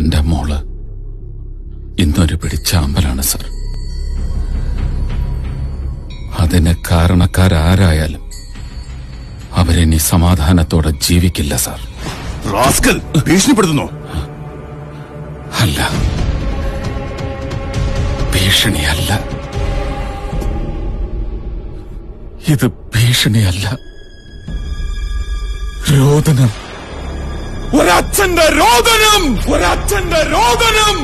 എന്റെ മോള് ഇന്നൊരു പിടിച്ചാമ്പലാണ് സർ അതിന് കാരണക്കാരാരായാലും അവരിനി സമാധാനത്തോടെ ജീവിക്കില്ല സർ റാസ്കൽ ഭീഷണിപ്പെടുത്തുന്നു അല്ല ഭീഷണിയല്ല ഇത് ഭീഷണിയല്ല രോദനം ഒരച്ഛന്റെ രോദനം ഒരച്ഛന്റെ രോദനം